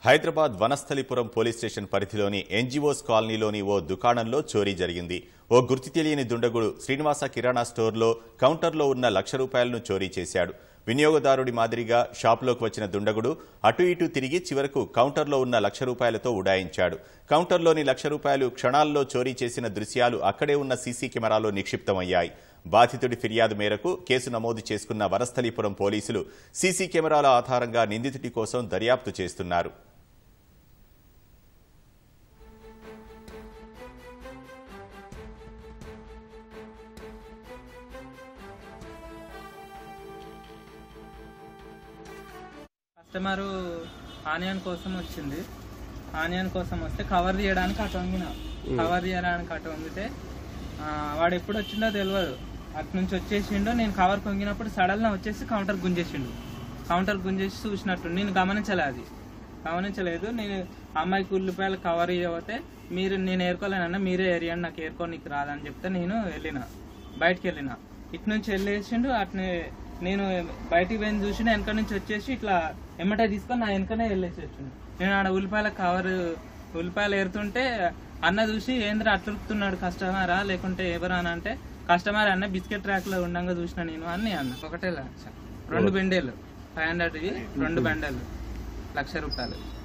Hyderabad Vanasthalipuram police station పరిధిలోని NGOs కాలనీలోని ఓ దుకాణంలో చోరీ జరిగింది ఓ గుర్తు తెలియని దుండగుడు శ్రీనివాస కిరాణా స్టోర్లో కౌంటర్లో ఉన్న లక్ష రూపాయలను చోరీ చేశాడు వినియోగదారుడి మాదిరిగా షాపులోకి వచ్చిన దుండగుడు అటు ఇటు తిరిగి చివరకు కౌంటర్లో ఉన్న లక్ష రూపాయలతో ఉడాయించాడు కౌంటర్లోని లక్ష రూపాయలు క్షణాల్లో చోరీ చేసిన దృశ్యాలు అక్కడే ఉన్న సీసీ కెమెరాలో నిక్షిప్తమయ్యాయి బాధితుడి ఫిర్యాదు మేరకు కేసు నమోదు చేసుకున్న వనస్థలీపురం పోలీసులు సీసీ కెమెరాల ఆధారంగా నిందితుడి కోసం దర్యాప్తు చేస్తున్నారు కస్టమరు ఆనియన్ కోసం వచ్చింది ఆనియన్ కోసం వస్తే కవర్ చేయడానికి అటు వంగిన కవర్ చేయడానికి అటు వంగితే ఆ, వాడు ఎప్పుడు వచ్చిండో తెలియదు అటు నుంచి వచ్చేసిండు నేను కవర్ కొంగినప్పుడు సడన్ వచ్చేసి కౌంటర్ గుంజేసిండు కౌంటర్ గుంజేసి చూసినట్టు నేను గమనించలే అది గమనించలేదు నేను అమ్మాయికి ఉల్లిపాయలు కవర్ చేయబోతే మీరు నేను ఏరుకోలేనన్నా మీరే ఏరియండి నాకు ఏరుకోనికి రాదని చెప్తే నేను వెళ్ళిన బయటికి వెళ్ళిన ఇటు నుంచి వెళ్ళేసిండు అట్నే నేను బయటికి పోయిన చూసి వెనక నుంచి వచ్చేసి ఇట్లా ఎమ్మటే తీసుకొని నా వెనకనే వెళ్ళేసి వచ్చిండు నేను ఆడ ఉల్లిపాయల కవర్ ఉల్లిపాయలు ఏరుతుంటే అన్న చూసి ఏంద్ర అట్లుతున్నాడు కస్టమరా లేకుంటే ఎవరా అని అంటే కస్టమర్ అన్న బిస్కెట్ ట్రాక్ లో ఉండంగా చూసిన నేను అని అన్న ఒకటే లక్ష రెండు బెండేలు ఫైవ్ హండ్రెడ్ రెండు బెండలు లక్ష రూపాయలు